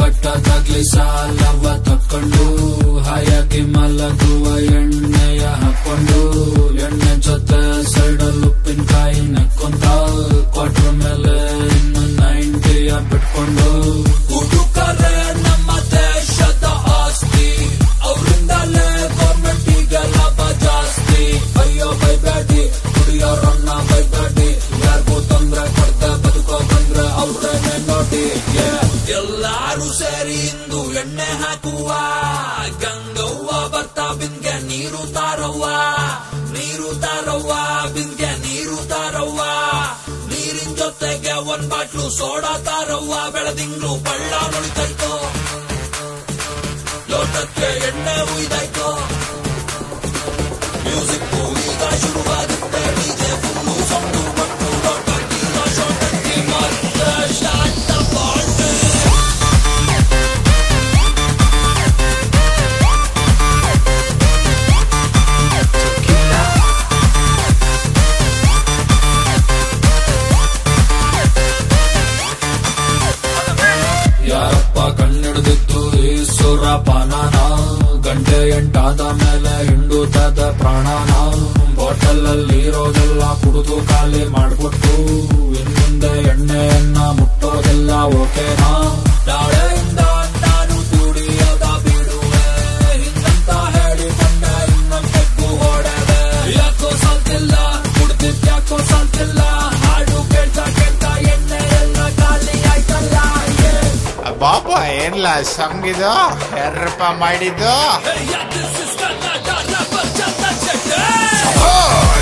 ಕಟ್ಟದಾಗ್ಲಿ ಸಾಲವ ತಕ್ಕೊಂಡು ಹಾಯಾಗಿ ಮಲಗುವ ಎಣ್ಣೆಯ ಹಾಕೊಂಡು ಎಣ್ಣೆ ಜೊತೆ ಸೈಡಲ್ ಉಪ್ಪಿನಕಾಯಿ ನೆಕ್ಕೊಂತ ಕ್ವಾರ್ಟರ್ ಮೇಲೆ ಇನ್ನು ನೈಂಟಿಯ ಬಿಟ್ಕೊಂಡು ಹುಡುಕರೆ ನಮ್ಮ ದೇಶದ ಆಸ್ತಿ ಅವರಿಂದಲೇ ಗೌರ್ಮೆಂಟಿಗೆ ಲಾಭ ಜಾಸ್ತಿ ಅಯ್ಯೋ ಬೈಬೇಡಿ ಕುಡಿಯೋರನ್ನ ಬೈಬೇಡಿ ಯಾರಿಗೂ ತೊಂದ್ರೆ ಕೊಡ್ದೆ ಬದುಕೋ ಬಂದ್ರೆ ಅವ್ರನ್ನೇ ನೋಡಿ Yeah. ಎಲ್ಲಾರು ಸೇರಿ ಇಂದು ಎಣ್ಣೆ ಹಾಕುವ ಗಂಗವ್ವ ಬರ್ತಾ ಬಿನ್ಗೆ ನೀರು ತಾರವ್ವ ನೀರು ತಾರವ್ವ ಬಿನ್ಗೆ ನೀರು ತಾರವ್ವ ನೀರಿನ ಜೊತೆಗೆ ಒಂದ್ ಬಾಟ್ಲು ಸೋಡಾ ತಾರವ್ವ ಬೆಳದಿಂಗ್ಳು ಬಳ್ಳ ನುಳಿತೈತೋ ಲೋಟಕ್ಕೆ ಎಣ್ಣೆ ಉಯ್ದಾಯ್ತೋ ಮ್ಯೂಸಿಕ್ ಈಗ ಶುರುವಾಗುತ್ತೆ ಡಿಜೆ ಫುಲ್ಲು ಸೌಂಡು ಬಟ್ಟು ಲೋಟಕ್ಕೆ ಶೋಟಕ್ಕೆ ಮತ್ತೆ ಶಾಂತ ಪಾಟೆ ಯಾರಪ್ಪ ಕಣ್ಣಿಡ್ದಿದ್ದು ಈ ಸುರಪಾನನ ಗಂಟೆ ಎಂಟಾದ ಮೇಲೆ ಹಿಂಡುತ್ತದ ಪ್ರಾಣನ ಬಾಟಲ್ ಅಲ್ಲಿ ಇರೋದೆಲ್ಲ ಕುಡಿದು ಖಾಲಿ ಮಾಡ್ಬಿಟ್ಟು ಇನ್ನುಂದೆ ಎಣ್ಣೆಯನ್ನ ಮುಟ್ಟೋದೆಲ್ಲ ಓಕೆನಾ ನಾಳೆಯಿಂದ ನಾನು ದುಡಿಯೋದ ಬಿಡುವೆ ಹಿಂಗಂತ ಹೇಳಿಕೊಂಡೆ ಇನ್ನೊಂದಕ್ಕೂ ಹೊಡೆದೆ ಯಾಕೋ ಸಾಲ್ತಿಲ್ಲ ಕುಡ್ದಿದ್ ಯಾಕೋ ಸಾಲ್ತಿಲ್ಲ ಹಾಡು ಕೇಳ್ತಾ ಕೇಳ್ತಾ ಎಣ್ಣೆ ಎಲ್ಲ ಖಾಲಿ ಆಯ್ತಲ್ಲ yeah. ಬಾಬ ಏನ್ಲ ಸಾಂಗ್ ಇದು ಯಾರಪ್ಪ ಮಾಡಿದ್ದು Hey, yeah, this is Kannada rapper Chanda Chetty. O